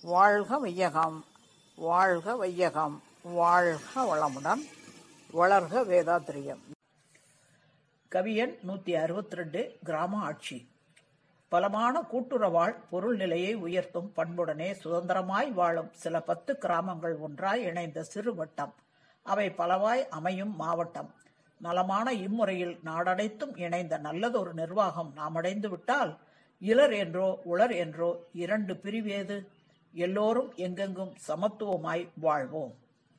வாழ்க வையகம் வாழ்க வையகம் வாழ்க வளமுடன் வளர்க வேதாத்திரியம் கவியன் நூத்தி அறுபத்தி ரெண்டு கிராம ஆட்சி பலமான கூட்டுறவாள் பொருள் நிலையை உயர்த்தும் பண்புடனே சுதந்திரமாய் வாழும் சில பத்து கிராமங்கள் ஒன்றாய் இணைந்த சிறு வட்டம் அவை பலவாய் அமையும் மாவட்டம் நலமான இம்முறையில் நாடடைத்தும் இணைந்த நல்லதொரு நிர்வாகம் நாம் அடைந்து விட்டால் இலர் என்றோ உளர் என்றோ இரண்டு பிரிவேது எல்லோரும் எங்கெங்கும் சமத்துவமாய் வாழ்வோம்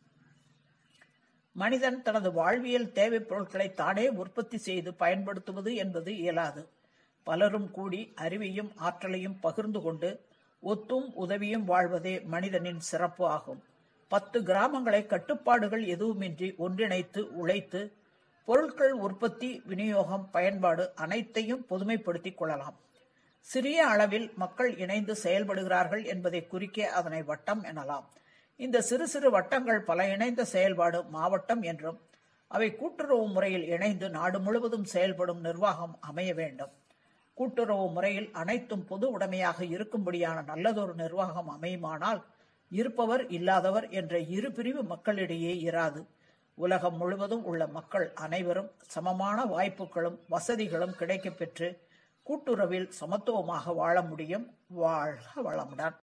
மனிதன் தனது வாழ்வியல் தேவைப் பொருட்களை தானே உற்பத்தி செய்து பயன்படுத்துவது என்பது இயலாது பலரும் கூடி அறிவையும் ஆற்றலையும் பகிர்ந்து கொண்டு ஒத்தும் உதவியும் வாழ்வதே மனிதனின் சிறப்பு ஆகும் பத்து கிராமங்களை கட்டுப்பாடுகள் எதுவுமின்றி ஒன்றிணைத்து உழைத்து பொருட்கள் உற்பத்தி விநியோகம் பயன்பாடு அனைத்தையும் பொதுமைப்படுத்திக் கொள்ளலாம் சிறிய அளவில் மக்கள் இணைந்து செயல்படுகிறார்கள் என்பதை குறிக்க அதனை வட்டம் எனலாம் இந்த சிறு சிறு வட்டங்கள் பல இணைந்த செயல்பாடு மாவட்டம் என்றும் அவை கூட்டுறவு முறையில் இணைந்து நாடு முழுவதும் செயல்படும் நிர்வாகம் அமைய வேண்டும் கூட்டுறவு முறையில் அனைத்தும் பொது உடைமையாக இருக்கும்படியான நல்லதொரு நிர்வாகம் அமையுமானால் இருப்பவர் இல்லாதவர் என்ற இரு பிரிவு மக்களிடையே இராது உலகம் முழுவதும் உள்ள மக்கள் அனைவரும் சமமான வாய்ப்புகளும் வசதிகளும் கிடைக்கப் பெற்று கூட்டுறவில் சமத்துவமாக வாழ முடியும் வாழ்க வளமுடன்